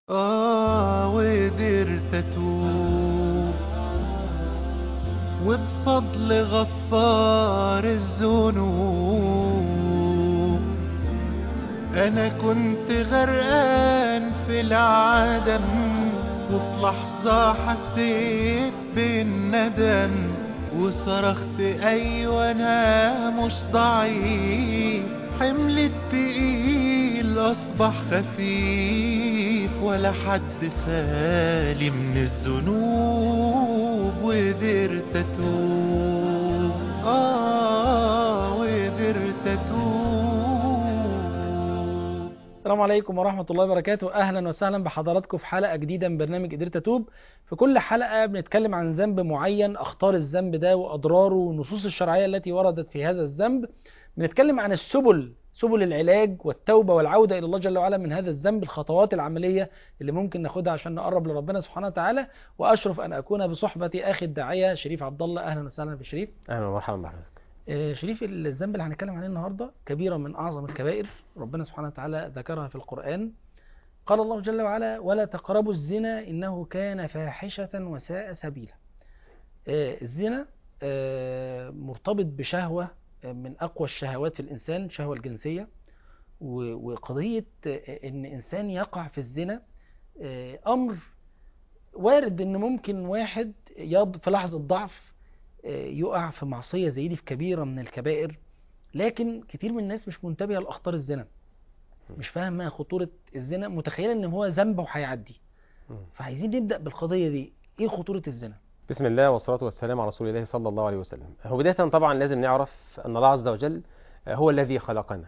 آه وقدرت أتوب وبفضل غفار الذنوب أنا كنت غرقان في العدم وفي لحظة حسيت بالندم وصرخت أيوة أنا مش ضعيف حمل التقيل أصبح خفيف ولا حد خالي من الذنوب وقدرت أتوب آه وقدرت أتوب السلام عليكم ورحمة الله وبركاته أهلا وسهلا بحضراتكم في حلقة جديدة من برنامج قدرت أتوب في كل حلقة بنتكلم عن ذنب معين أخطار الذنب ده وأضراره والنصوص الشرعية التي وردت في هذا الذنب بنتكلم عن السبل سبل العلاج والتوبة والعودة إلى الله جل وعلا من هذا الذنب الخطوات العملية اللي ممكن ناخدها عشان نقرب لربنا سبحانه وتعالى وأشرف أن أكون بصحبة أخي الداعية شريف عبد الله أهلا وسهلا بشريف اهلا ومرحبا بحضرتك آه، شريف الذنب اللي هنتكلم عليه النهارده كبيرة من أعظم الكبائر ربنا سبحانه وتعالى ذكرها في القرآن قال الله جل وعلا ولا تقربوا الزنا إنه كان فاحشة وساء سبيلا آه، الزنا آه، مرتبط بشهوة آه، من أقوى الشهوات في الإنسان الشهوة الجنسية و- وقضية آه، إن إنسان يقع في الزنا آه، أمر وارد إن ممكن واحد يض في لحظة ضعف آه، يقع في معصية زي دي في كبيرة من الكبائر لكن كتير من الناس مش منتبهة لأخطار الزنا مش فاهم ما خطورة الزنا متخيلة ان هو ذنب وهيعدي مم. فعايزين نبدأ بالقضية دي ايه خطورة الزنا بسم الله والصلاة والسلام على رسول الله صلى الله عليه وسلم هو بداية طبعا لازم نعرف أن الله عز وجل هو الذي خلقنا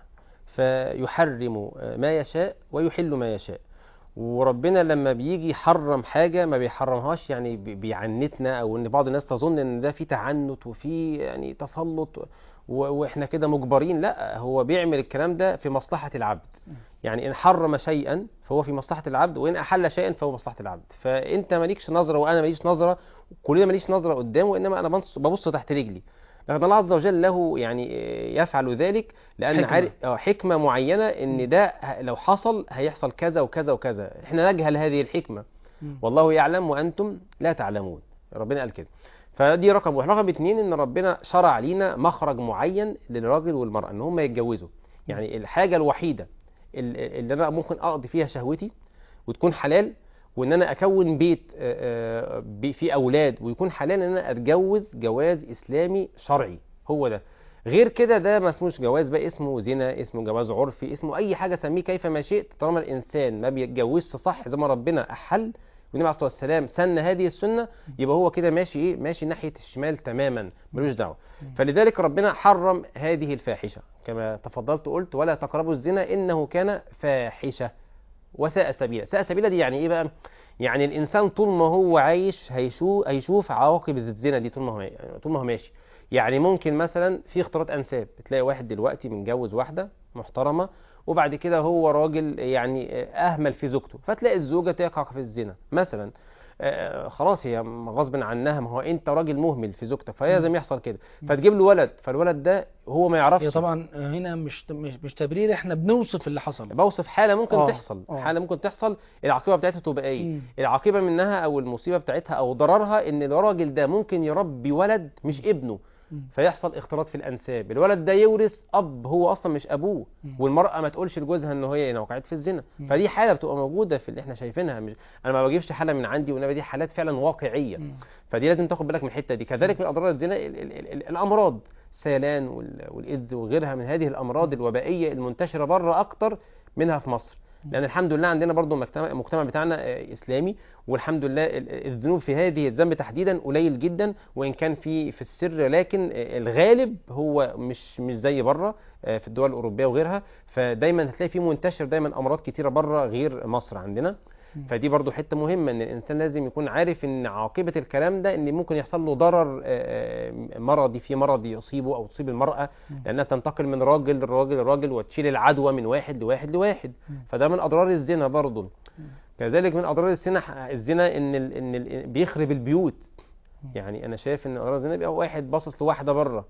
فيحرم ما يشاء ويحل ما يشاء وربنا لما بيجي يحرم حاجة ما بيحرمهاش يعني بي- بيعنتنا أو إن بعض الناس تظن إن ده فيه تعنت وفيه يعني تسلط و- وإحنا كده مجبرين لا هو بيعمل الكلام ده في مصلحة العبد يعني إن حرم شيئا فهو في مصلحة العبد وإن أحل شيئا فهو مصلحة العبد فأنت مالكش نظرة وأنا ماليش نظرة كلنا ماليش نظرة قدام وإنما أنا بنص- ببص تحت رجلي لكن الله عز وجل له يعني آه، يفعل ذلك لأن حكمة. عارف آه، حكمة معينة إن ده ه- لو حصل هيحصل كذا وكذا وكذا إحنا نجهل هذه الحكمة مم. والله يعلم وأنتم لا تعلمون ربنا قال كده فدي رقم واحد رقم اتنين ان ربنا شرع لينا مخرج معين للراجل والمرأة ان هم يتجوزوا يعني الحاجة الوحيدة ال- اللي انا ممكن اقضي فيها شهوتي وتكون حلال وان انا اكون بيت آه، آه، بي- فيه اولاد ويكون حلال ان انا اتجوز جواز اسلامي شرعي هو ده غير كده ده ما اسموش جواز بقى اسمه زنا اسمه جواز عرفي اسمه اي حاجه سميه كيف ما شئت طالما الانسان ما بيتجوزش صح زي ما ربنا احل والنبي عليه الصلاه والسلام سن هذه السنه يبقى هو كده ماشي ايه ماشي ناحيه الشمال تماما ملوش دعوه فلذلك ربنا حرم هذه الفاحشه كما تفضلت قلت ولا تقربوا الزنا انه كان فاحشه وساء سبيلا ساء سبيلا دي يعني ايه بقى يعني الانسان طول ما هو عايش هيشوف هيشوف عواقب الزنا دي طول ما هو طول ما هو ماشي يعني ممكن مثلا في اختلاط انساب تلاقي واحد دلوقتي متجوز واحده محترمه وبعد كده هو راجل يعني اهمل في زوجته فتلاقي الزوجه تقع في الزنا مثلا آه، خلاص هي غصب عنها ما هو انت راجل مهمل في زوجتك فلازم يحصل كده فتجيب له ولد فالولد ده هو ما يعرفش هي طبعا هنا مش مش مش تبرير احنا بنوصف اللي حصل بوصف حاله ممكن آه، تحصل آه. حاله ممكن تحصل العاقبه بتاعتها تبقى ايه مم. العاقبه منها او المصيبه بتاعتها او ضررها ان الراجل ده ممكن يربي ولد مش ابنه مم. فيحصل اختلاط في الانساب الولد ده يورث اب هو اصلا مش ابوه مم. والمراه ما تقولش لجوزها ان هي وقعت في الزنا مم. فدي حاله بتبقى موجوده في اللي احنا شايفينها مش انا ما بجيبش حاله من عندي وانما دي حالات فعلا واقعيه مم. فدي لازم تاخد بالك من الحته دي كذلك من اضرار الزنا ال ال ال ال الامراض السيلان وال- والايدز وغيرها من هذه الامراض الوبائيه المنتشره بره اكتر منها في مصر لان الحمد لله عندنا برضو المجتمع المجتمع بتاعنا آه، اسلامي والحمد لله ال- ال- الذنوب في هذه الذنب تحديدا قليل جدا وان كان في في السر لكن آه، الغالب هو مش مش زي بره آه، في الدول الاوروبيه وغيرها فدايما هتلاقي في منتشر دايما امراض كتيره بره غير مصر عندنا مم. فدي برضو حته مهمه ان الانسان لازم يكون عارف ان عاقبه الكلام ده ان ممكن يحصل له ضرر آه، آه، مرضي في مرض يصيبه او تصيب المراه مم. لانها تنتقل من راجل لراجل لراجل وتشيل العدوى من واحد لواحد لواحد مم. فده من اضرار الزنا برضو مم. كذلك من اضرار الزنا الزنا ان ال ان ال بيخرب البيوت مم. يعني انا شايف ان اضرار الزنا بيبقى واحد باصص لواحده بره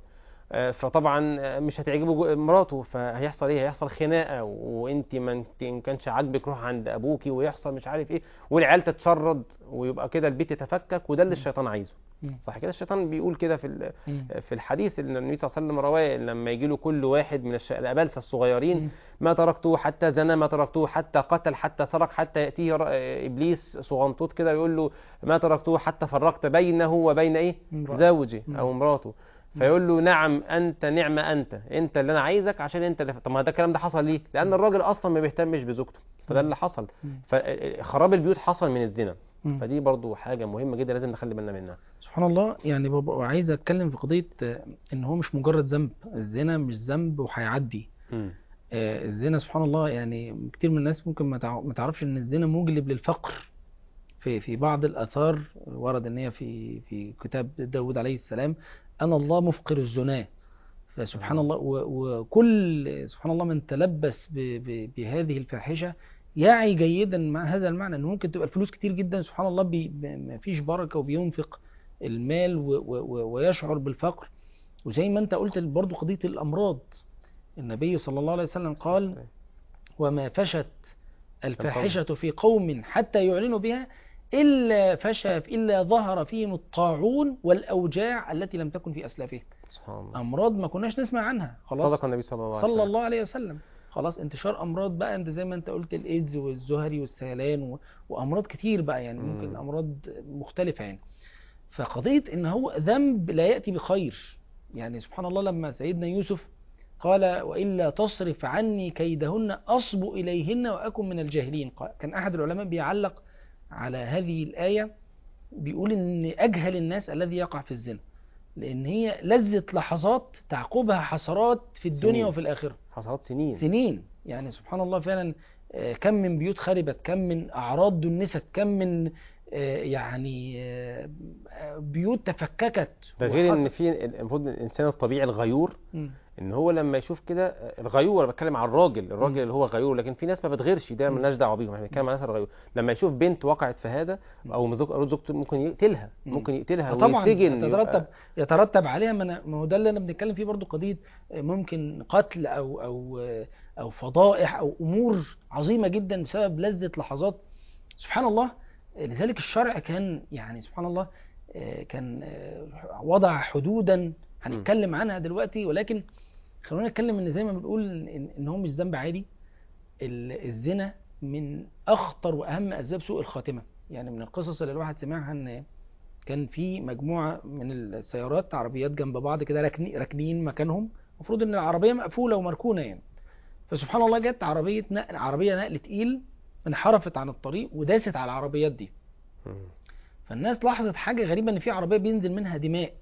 آه، فطبعا آه، مش هتعجبه جو- مراته فهيحصل ايه هيحصل خناقه وانت ما انت ان كانش عاجبك روح عند ابوكي ويحصل مش عارف ايه والعيال تتشرد ويبقى كده البيت يتفكك وده اللي الشيطان عايزه مم. صح كده الشيطان بيقول كده في ال- مم. في الحديث اللي النبي صلى الله عليه وسلم رواه لما يجي له كل واحد من الش- الابالسه الصغيرين مم. ما تركته حتى زنى ما تركته حتى قتل حتى سرق حتى ياتيه ر- ابليس صغنطوط كده يقول له ما تركته حتى فرقت بينه وبين ايه امرأة. زوجي مم. او مراته فيقول له نعم انت نعم انت انت اللي انا عايزك عشان انت اللي طب ما ده الكلام ده حصل ليه لان الراجل اصلا ما بيهتمش بزوجته فده اللي حصل مم. فخراب البيوت حصل من الزنا مم. فدي برضو حاجه مهمه جدا لازم نخلي بالنا منها سبحان الله يعني ببقى عايز اتكلم في قضيه آه، ان هو مش مجرد ذنب الزنا مش ذنب وهيعدي مم. آه، الزنا سبحان الله يعني كتير من الناس ممكن ما تع- ما تعرفش ان الزنا موجلب للفقر في في بعض الاثار ورد ان هي في في كتاب داود عليه السلام انا الله مفقر الزنا فسبحان الله و- وكل سبحان الله من تلبس ب- ب- بهذه الفاحشه يعي جيدا مع هذا المعنى ان ممكن تبقى الفلوس كتير جدا سبحان الله بي ما فيش بركه وبينفق المال و و و ويشعر بالفقر وزي ما انت قلت برضو قضيه الامراض النبي صلى الله عليه وسلم قال وما فشت الفاحشة في قوم حتى يعلنوا بها إلا فشى إلا ظهر فيهم الطاعون والأوجاع التي لم تكن في أسلافهم سبحان الله أمراض ما كناش نسمع عنها خلاص صدق النبي صلى الله عليه وسلم صلى الله عليه وسلم خلاص انتشار أمراض بقى أنت زي ما أنت قلت الإيدز والزهري والسيلان و... وأمراض كتير بقى يعني ممكن مم. أمراض مختلفة يعني فقضية إن هو ذنب لا يأتي بخير يعني سبحان الله لما سيدنا يوسف قال وإلا تصرف عني كيدهن أصب إليهن وأكن من الجاهلين قال- كان أحد العلماء بيعلق على هذه الآية بيقول إن أجهل الناس الذي يقع في الزنا لأن هي لذة لحظات تعقبها حسرات في الدنيا سنين. وفي الآخرة حصلت سنين سنين يعني سبحان الله فعلا آه، كم من بيوت خربت كم من أعراض دنست كم من آه، يعني آه، آه، بيوت تفككت ده غير ان وحصل- في المفروض الانسان الطبيعي الغيور مم. ان هو لما يشوف كده الغيور انا بتكلم عن الراجل الراجل مم. اللي هو غيور لكن في ناس ما بتغيرش ده مم. مالناش دعوه بيهم احنا بنتكلم عن الناس الغيور لما يشوف بنت وقعت في هذا او زوج او زوجته ممكن يقتلها مم. ممكن يقتلها طبعا ويسجن يترتب يبقى- يترتب عليها ما أنا- ما هو ده اللي انا بنتكلم فيه برضو قضيه ممكن قتل او او او فضائح او امور عظيمه جدا بسبب لذه لحظات سبحان الله لذلك الشرع كان يعني سبحان الله آه، كان آه، وضع حدودا هنتكلم عنها دلوقتي ولكن خلونا نتكلم ان زي ما بنقول ان إن هو مش ذنب عادي ال- الزنا من اخطر واهم اسباب سوء الخاتمه يعني من القصص اللي الواحد سمعها ان كان في مجموعه من السيارات عربيات جنب بعض كده راكني- راكنين مكانهم المفروض ان العربيه مقفوله ومركونه يعني فسبحان الله جت عربيه نقل عربيه نقل تقيل انحرفت عن الطريق وداست على العربيات دي مم. فالناس لاحظت حاجه غريبه ان في عربيه بينزل منها دماء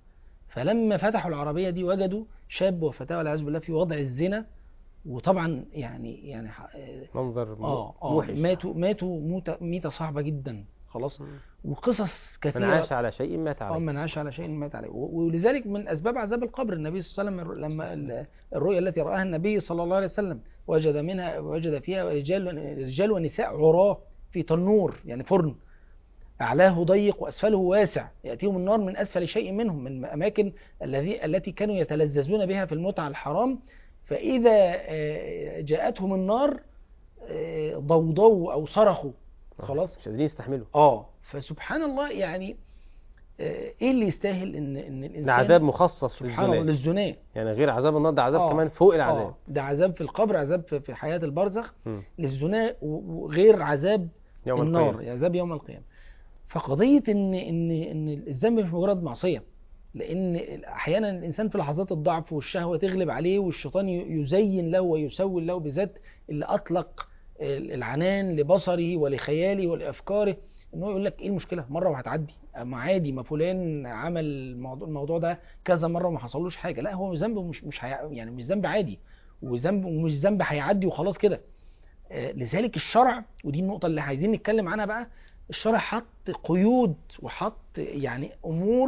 فلما فتحوا العربيه دي وجدوا شاب وفتاه والعياذ بالله في وضع الزنا وطبعا يعني يعني ح- منظر مو- اه اه موحش ماتوا ماتوا موتة ميتة صعبة جدا خلاص مم. وقصص من كثيرة عاش على شيء مات اه عليه من عاش على شيء مات عليه و- ولذلك من اسباب عذاب القبر النبي صلى الله عليه وسلم لما ال- الرؤيا التي راها النبي صلى الله عليه وسلم وجد منها وجد فيها رجال رجال ونساء عراة في تنور يعني فرن أعلاه ضيق وأسفله واسع يأتيهم النار من أسفل شيء منهم من الأماكن الذي التي كانوا يتلذذون بها في المتعة الحرام فإذا آه، جاءتهم النار آه، ضوضوا أو صرخوا خلاص مش قادرين يستحملوا اه فسبحان الله يعني آه، ايه اللي يستاهل ان ان الانسان ده عذاب مخصص سبحان الله للزنا للزنا يعني غير عذاب النار ده عذاب آه. كمان فوق العذاب آه، ده عذاب في القبر عذاب في في حياة البرزخ مم. للزنا و- وغير عذاب يوم النار القيامة. يعني عذاب يوم القيامة فقضية ان ان ان الذنب مش مجرد معصية لان احيانا الانسان في لحظات الضعف والشهوة تغلب عليه والشيطان ي- يزين له ويسول له بالذات اللي اطلق العنان لبصره ولخياله ولافكاره ان هو يقول لك ايه المشكله مره وهتعدي ما عادي ما فلان عمل الموضوع, الموضوع ده كذا مره وما حصلوش حاجه لا هو ذنب مش مش هي يعني مش ذنب عادي وذنب ومش ذنب هيعدي وخلاص كده آه، لذلك الشرع ودي النقطه اللي عايزين نتكلم عنها بقى الشرع حط قيود وحط يعني امور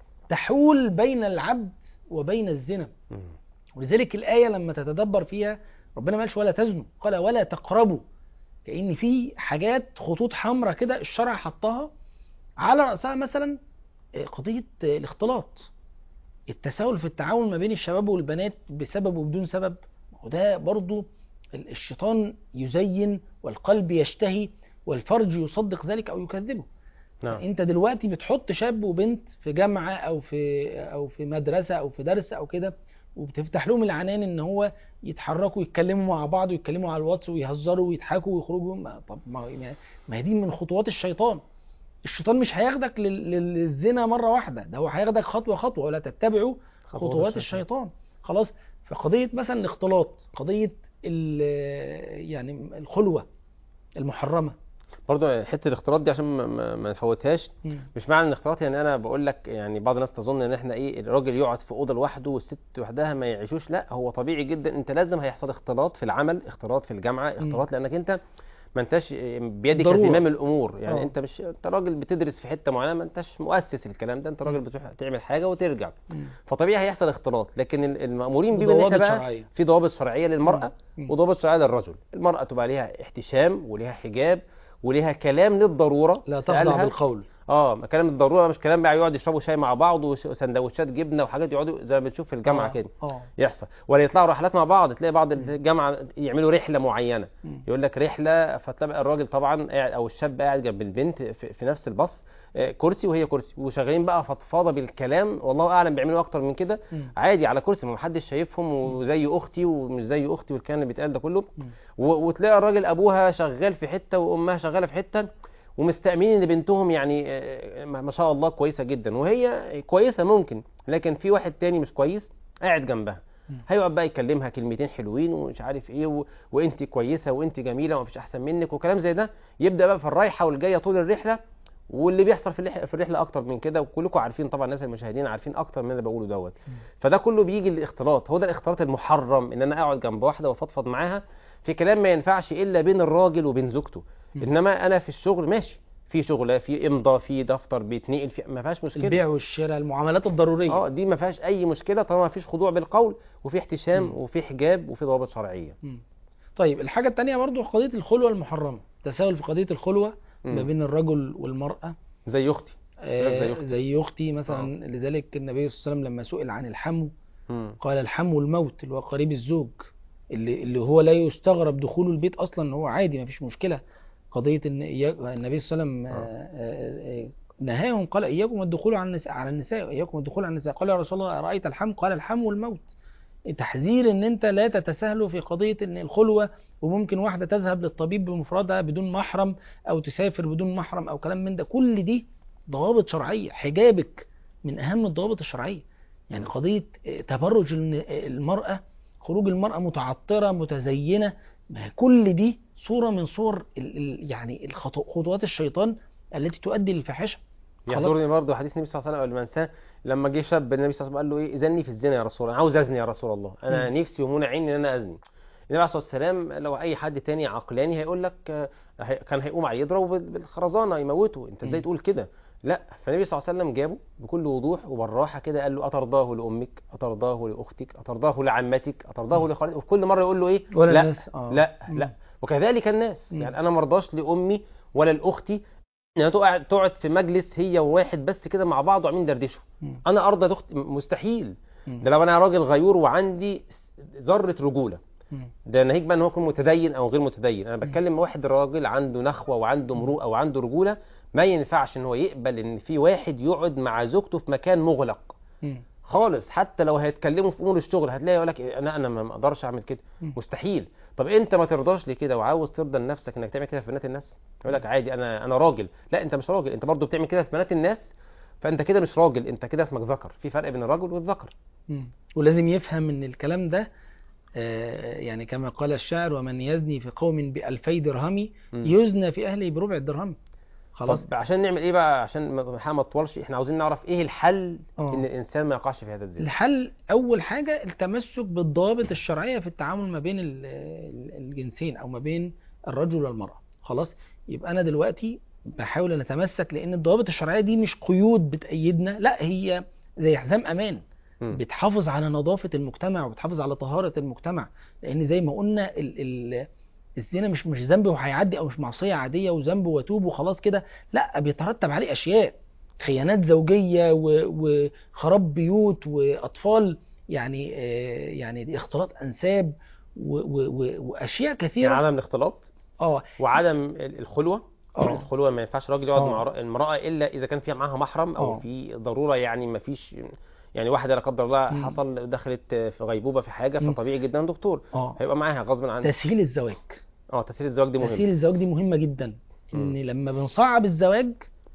تحول بين العبد وبين الزنا مم. ولذلك الآية لما تتدبر فيها ربنا ما قالش ولا تزنوا قال ولا تقربوا كأن في حاجات خطوط حمراء كده الشرع حطها على رأسها مثلا آه، قضية آه، الاختلاط التساهل في التعامل ما بين الشباب والبنات بسبب وبدون سبب وده برضو ال- الشيطان يزين والقلب يشتهي والفرج يصدق ذلك او يكذبه نعم انت دلوقتي بتحط شاب وبنت في جامعه او في او في مدرسه او في درس او كده وبتفتح لهم العنان ان هو يتحركوا يتكلموا مع بعض ويتكلموا على الواتس ويهزروا ويضحكوا ويخرجوا ما طب ما يعني- ما هي دي من خطوات الشيطان الشيطان مش هياخدك لل- لل- للزنا مره واحده ده هو هياخدك خطوه خطوه ولا تتبعوا خطوات خطوات الشيطان. الشيطان خلاص فقضيه مثلا الاختلاط قضيه ال- يعني الخلوه المحرمه برضه حته الاختلاط دي عشان ما- ما ما نفوتهاش مش معنى ان الاختلاط يعني انا بقول لك يعني بعض الناس تظن ان احنا ايه الراجل يقعد في اوضه لوحده والست لوحدها ما يعيشوش لا هو طبيعي جدا انت لازم هيحصل اختلاط في العمل اختلاط في الجامعه اختلاط لانك انت ما انتش بيدك ضرورة. زمام الامور يعني آه. انت مش انت راجل بتدرس في حته معينه ما انتش مؤسس الكلام ده انت راجل بتروح تعمل حاجه وترجع مم. فطبيعي هيحصل اختلاط لكن ال- المامورين بيه ان بضوابط احنا بقى شرعية. في ضوابط شرعيه للمراه مم. وضوابط شرعيه للرجل المراه تبقى ليها احتشام وليها حجاب وليها كلام للضروره لا تخضع سألها- بالقول اه كلام الضروره مش كلام بقى يقعد يشربوا شاي مع بعض وش- وسندوتشات جبنه وحاجات يقعدوا زي ما بنشوف في الجامعه آه، كده اه يحصل ولا يطلعوا رحلات مع بعض تلاقي بعض الجامعه يعملوا رحله معينه مم. يقول لك رحله فتلاقي الراجل طبعا قاعد او الشاب قاعد جنب البنت في, في نفس الباص آه، كرسي وهي كرسي وشغالين بقى فضفاضه بالكلام والله اعلم بيعملوا اكتر من كده مم. عادي على كرسي ما حدش شايفهم وزي اختي ومش زي اختي والكلام اللي بيتقال ده كله مم. و- وتلاقي الراجل ابوها شغال في حته وامها شغاله في حته ومستأمنين ان بنتهم يعني آه، ما ما شاء الله كويسه جدا وهي كويسه ممكن لكن في واحد تاني مش كويس قاعد جنبها مم. هيقعد بقى يكلمها كلمتين حلوين ومش عارف ايه و... وانت كويسه وانت جميله ومفيش احسن منك وكلام زي ده يبدا بقى في الرايحه والجايه طول الرحله واللي بيحصل في الرحله في الرحله اكتر من كده وكلكم عارفين طبعا الناس المشاهدين عارفين اكتر من اللي بقوله دوت فده كله بيجي الاختلاط هو ده الاختلاط المحرم ان انا اقعد جنب واحده وافضفض معاها في كلام ما ينفعش الا بين الراجل وبين زوجته مم. انما انا في الشغل ماشي في شغله في امضاء في دفتر بيتنقل في ما فيهاش مشكله البيع والشراء المعاملات الضروريه اه دي ما فيهاش اي مشكله طالما ما فيش خضوع بالقول وفي احتشام مم. وفي حجاب وفي ضوابط شرعيه مم. طيب الحاجة التانية برضو قضية الخلوة المحرمة تساهل في قضية الخلوة مم. ما بين الرجل والمرأة زي اختي آه زي أختي. زي أختي مثلا لذلك النبي صلى الله عليه وسلم لما سئل عن الحمو مم. قال الحمو الموت اللي هو قريب الزوج اللي, اللي هو لا يستغرب دخوله البيت أصلا إن هو عادي ما فيش مشكلة قضية إن إياك- النبي صلى الله عليه وسلم آه، آه، آه، نهاهم قال إياكم الدخول على النساء على النساء إياكم الدخول على النساء قال يا رسول الله أرأيت الحمو قال الحمو الموت تحذير ان انت لا تتساهلوا في قضية ان الخلوة وممكن واحدة تذهب للطبيب بمفردها بدون محرم او تسافر بدون محرم او كلام من ده كل دي ضوابط شرعية حجابك من اهم الضوابط الشرعية يعني قضية آه، تبرج الن- المرأة خروج المرأة متعطرة متزينة ما هي كل دي صورة من صور ال- ال- يعني الخطو- خطوات الشيطان التي تؤدي للفاحشة خلاص يحضرني برضه حديث النبي صلى الله عليه وسلم قبل ما انساه لما جه شاب النبي صلى الله عليه وسلم قال له ايه اذني في الزنا يا رسول الله انا عاوز ازني يا رسول الله انا مم. نفسي ومنع عيني ان انا ازني النبي عليه الصلاه والسلام لو اي حد تاني عقلاني هيقول لك آه، هي- كان هيقوم عليه يضربه بال- بالخرزانه يموته انت ازاي مم. تقول كده لا فالنبي صلى الله عليه وسلم جابه بكل وضوح وبالراحه كده قال له اترضاه لامك اترضاه لاختك اترضاه لعمتك اترضاه مم. لخالتك وفي كل مره يقول له ايه ولا لا الناس آه. لا مم. لا وكذلك الناس مم. يعني انا مرضاش لامي ولا لاختي انها تقعد تقعد في مجلس هي وواحد بس كده مع بعض وعاملين دردشوا مم. انا ارضى تخت... مستحيل مم. ده لو انا راجل غيور وعندي ذره رجوله مم. ده ناهيك بقى ان هو يكون متدين او غير متدين انا بتكلم واحد راجل عنده نخوه وعنده مروءه وعنده رجوله ما ينفعش ان هو يقبل ان في واحد يقعد مع زوجته في مكان مغلق مم. خالص حتى لو هيتكلموا في امور الشغل هتلاقي يقول لك انا انا ما اقدرش اعمل كده مم. مستحيل طب انت ما ترضاش لكده وعاوز ترضى لنفسك انك تعمل كده في بنات الناس يقول لك عادي انا انا راجل لا انت مش راجل انت برضو بتعمل كده في بنات الناس فانت كده مش راجل انت كده اسمك ذكر في فرق بين الرجل والذكر مم. ولازم يفهم ان الكلام ده آه، يعني كما قال الشاعر ومن يزني في قوم بألفي درهم مم. يزنى في أهله بربع الدرهم خلاص طب عشان نعمل ايه بقى عشان ما ما- ما تطولش احنا عاوزين نعرف ايه الحل آه. ان الانسان ما يقعش في هذا الزنا الحل أول حاجة التمسك بالضوابط الشرعية في التعامل ما بين ال- ال- الجنسين أو ما بين الرجل والمرأة خلاص يبقى أنا دلوقتي بحاول أن أتمسك لأن الضوابط الشرعية دي مش قيود بتأيدنا لا هي زي حزام أمان مم. بتحافظ على نظافة المجتمع وبتحافظ على طهارة المجتمع لأن زي ما قلنا ال ال الزنا مش مش ذنب وهيعدي أو مش معصية عادية وذنب وتوب وخلاص كده لا بيترتب عليه أشياء خيانات زوجيه و- وخراب بيوت واطفال يعني آه، يعني اختلاط انساب و- و- و- واشياء يعني كثيره عدم الاختلاط اه وعدم ال- الخلوه اه الخلوه ما ينفعش راجل يقعد آه. مع را- المراه الا اذا كان في معاها محرم او آه. في ضروره يعني ما فيش يعني واحده لا قدر الله مم. حصل دخلت في غيبوبه في حاجه مم. فطبيعي جدا دكتور اه هيبقى معاها غصب عنها تسهيل الزواج اه تسهيل الزواج دي مهم تسهيل الزواج دي مهمه جدا ان مم. لما بنصعب الزواج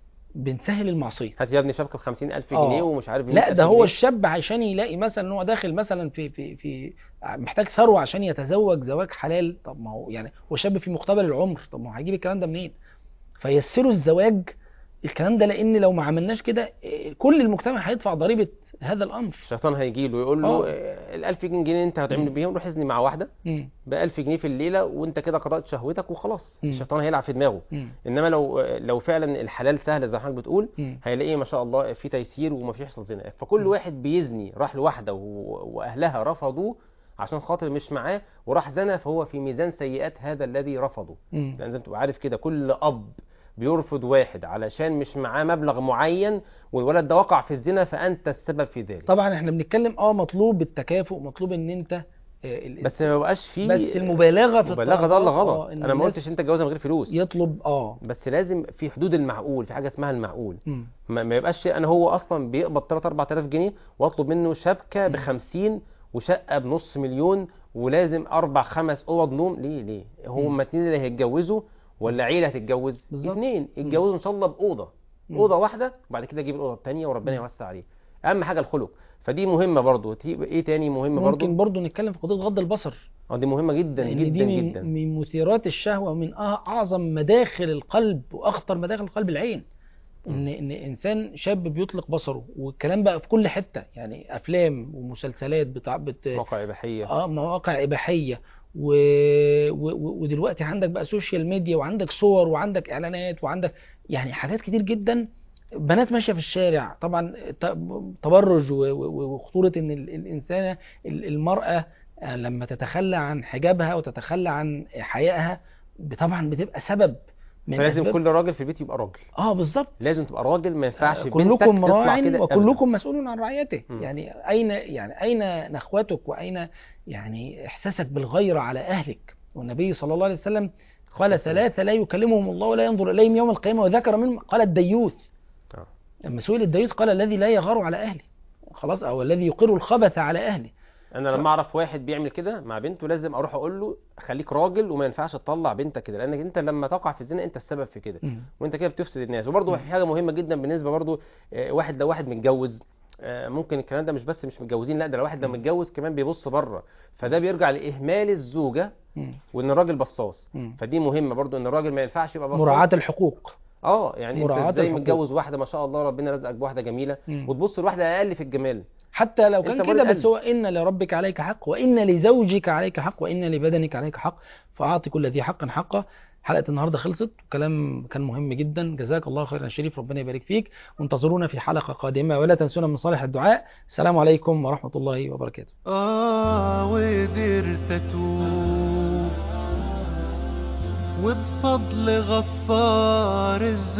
بنسهل المعصيه هات يا ابني شبكه ب 50000 آه. جنيه ومش عارف ب لا 100000 ده هو جنيه. الشاب عشان يلاقي مثلا ان هو داخل مثلا في في في محتاج ثروه عشان يتزوج زواج حلال طب ما هو يعني هو شاب في مقتبل العمر طب ما هو هيجيب الكلام ده منين فيسروا الزواج الكلام ده لان لو ما عملناش كده إيه، كل المجتمع هيدفع ضريبه هذا الامر الشيطان هيجي له يقول له آه. ال 1000 جنيه انت هتعمل مم. بيهم روح اذني مع واحده مم. ب 1000 جنيه في الليله وانت كده قضيت شهوتك وخلاص مم. الشيطان هيلعب في دماغه مم. انما لو لو فعلا الحلال سهل زي ما حضرتك بتقول مم. هيلاقيه ما شاء الله في تيسير وما فيش يحصل زنا فكل مم. واحد بيزني راح لواحده و- واهلها رفضوه عشان خاطر مش معاه وراح زنى فهو في ميزان سيئات هذا الذي رفضه مم. لان زي ما تبقى عارف كده كل اب بيرفض واحد علشان مش معاه مبلغ معين والولد ده وقع في الزنا فانت السبب في ذلك طبعا احنا بنتكلم اه مطلوب التكافؤ مطلوب ان انت آه، ال- بس ما بقاش فيه بس المبالغه في المبالغه ده اللي الطلبات، غلط آه، إن انا ما الناس قلتش انت تتجوزها من غير فلوس يطلب اه بس لازم في حدود المعقول في حاجه اسمها المعقول مم. ما, ما يبقاش انا هو اصلا بيقبض 3 4000 جنيه واطلب منه شبكه ب مم. 50 وشقه بنص مليون ولازم اربع خمس اوض نوم ليه ليه مم. هما اتنين اللي هيتجوزوا ولا عيله هتتجوز بالظبط. اتنين يتجوزوا ان شاء الله باوضه مم. اوضه واحده وبعد كده يجيب الاوضه الثانيه وربنا مم. يوسع عليه اهم حاجه الخلق فدي مهمه برضو تي- ايه تاني مهم برضو ممكن برضو نتكلم في قضيه غض البصر اه دي مهمه جدا لان جدا دي من, جدا من مثيرات الشهوه ومن أع- اعظم مداخل القلب واخطر مداخل قلب العين ان ان انسان شاب بيطلق بصره والكلام بقى في كل حته يعني افلام ومسلسلات بتاع بت... موقع اباحيه اه مواقع اباحيه و... و... و- ودلوقتي عندك بقى سوشيال ميديا وعندك صور وعندك اعلانات وعندك يعني حاجات كتير جدا بنات ماشيه في الشارع طبعا ت- تبرج و- و- وخطوره ان ال- الانسانه ال- المراه آه، لما تتخلى عن حجابها وتتخلى عن حيائها طبعا بتبقى سبب من فلازم أسباب- كل راجل في البيت يبقى راجل اه بالظبط لازم تبقى راجل ما ينفعش بنتك كلكم تطلع راع كده وكلكم مسؤول عن رعيته مم. يعني اين يعني اين نخوتك واين يعني احساسك بالغيره على اهلك والنبي صلى الله عليه وسلم قال ثلاثه لا يكلمهم الله ولا ينظر اليهم يوم القيامه وذكر منهم قال الديوث آه. لما سئل الديوث قال الذي لا يغار على اهله خلاص او الذي يقر الخبث على اهله انا لما اعرف واحد بيعمل كده مع بنته لازم اروح اقول له خليك راجل وما ينفعش تطلع بنتك كده لانك انت لما تقع في الزنا انت السبب في كده مم. وانت كده بتفسد الناس وبرضه مم. في حاجه مهمه جدا بالنسبه برضه آه، واحد لو واحد متجوز آه، ممكن الكلام ده مش بس مش متجوزين لا ده لو واحد لو مم. متجوز كمان بيبص بره فده بيرجع لاهمال الزوجه مم. وان الراجل بصاص مم. فدي مهمه برضه ان الراجل ما ينفعش يبقى بصاص مراعاه الحقوق اه يعني مراعاة انت ازاي الحقوق. متجوز واحده ما شاء الله ربنا رزقك بواحده جميله مم. وتبص لواحده اقل في الجمال حتى لو انت كان مريض كده بس قلب. هو ان لربك عليك حق وان لزوجك عليك حق وان لبدنك عليك حق فاعطي كل ذي حق حقه حلقه النهارده خلصت وكلام كان مهم جدا جزاك الله خيرا شريف ربنا يبارك فيك وانتظرونا في حلقه قادمه ولا تنسونا من صالح الدعاء السلام عليكم ورحمه الله وبركاته آه وقدرت أتوب وبفضل غفار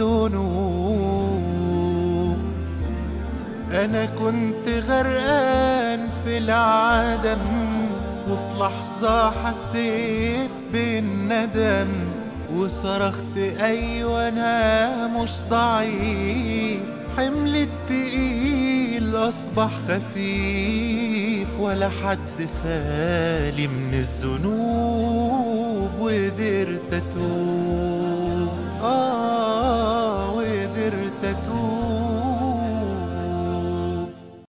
الذنوب أنا كنت غرقان في العدم وفي لحظة حسيت بالندم وصرخت أيوة أنا مش ضعيف حمل التقيل أصبح خفيف ولا حد خالي من الذنوب وقدرت أتوب آه